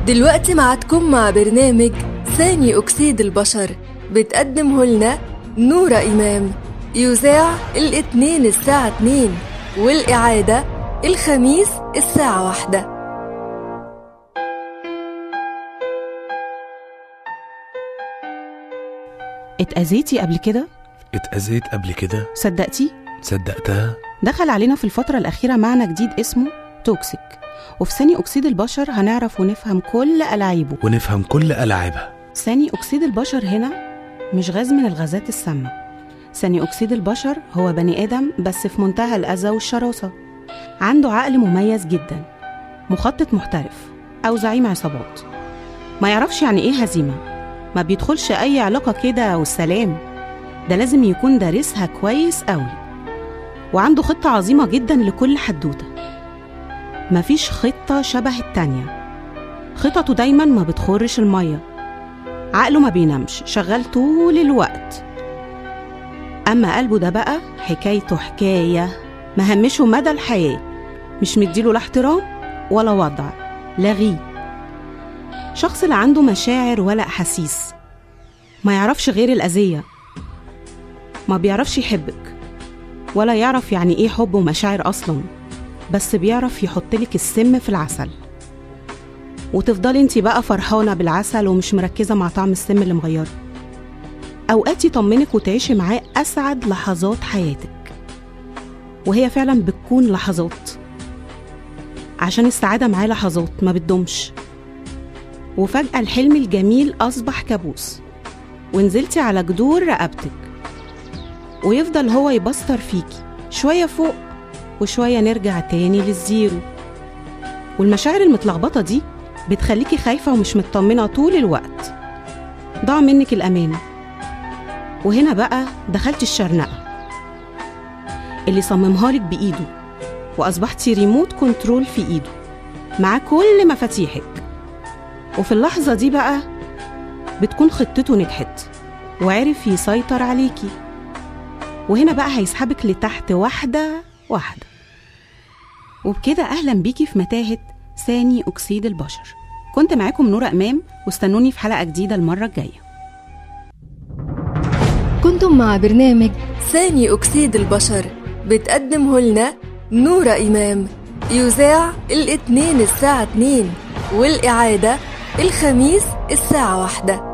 دلوقتي معادكم مع برنامج ثاني أكسيد البشر بتقدمه لنا نورة إمام يذاع الاثنين الساعة 2 والإعادة الخميس الساعة واحدة اتأذيتي قبل كده؟ اتأذيت قبل كده صدقتي؟ صدقتها دخل علينا في الفترة الأخيرة معنى جديد اسمه توكسيك وفي ثاني أكسيد البشر هنعرف ونفهم كل ألاعيبه ونفهم كل ألعابها ثاني أكسيد البشر هنا مش غاز من الغازات السامة ثاني أكسيد البشر هو بني آدم بس في منتهى الأذى والشراسة عنده عقل مميز جدا مخطط محترف أو زعيم عصابات ما يعرفش يعني إيه هزيمة ما بيدخلش أي علاقة كده والسلام ده لازم يكون دارسها كويس قوي وعنده خطة عظيمة جدا لكل حدوتة مفيش خطة شبه التانية خططه دايما ما بتخرش المية عقله ما بينامش شغال طول الوقت أما قلبه ده بقى حكايته حكاية مهمشه مدى الحياة مش مديله لا احترام ولا وضع لغيه شخص لا عنده مشاعر ولا أحاسيس ما يعرفش غير الأذية ما بيعرفش يحبك ولا يعرف يعني إيه حب ومشاعر أصلا بس بيعرف يحطلك السم في العسل وتفضلي انت بقى فرحانة بالعسل ومش مركزة مع طعم السم اللي مغيره أوقات يطمنك وتعيشي معاه أسعد لحظات حياتك وهي فعلا بتكون لحظات عشان السعادة معاه لحظات ما بتدومش وفجأة الحلم الجميل أصبح كابوس ونزلتي على جدور رقبتك ويفضل هو يبستر فيكي شوية فوق وشوية نرجع تاني للزيرو والمشاعر المتلخبطة دي بتخليكي خايفة ومش مطمنة طول الوقت ضاع منك الأمان وهنا بقى دخلت الشرنقة اللي صممها لك بإيده وأصبحتي ريموت كنترول في إيده مع كل مفاتيحك وفي اللحظة دي بقى بتكون خطته نجحت وعرف يسيطر عليكي وهنا بقى هيسحبك لتحت واحدة واحدة وبكده أهلا بيكي في متاهة ثاني أكسيد البشر كنت معاكم نورة إمام واستنوني في حلقة جديدة المرة الجاية كنتم مع برنامج ثاني أكسيد البشر بتقدمه لنا نورة إمام يذاع الاثنين الساعة 2 والإعادة الخميس الساعة واحدة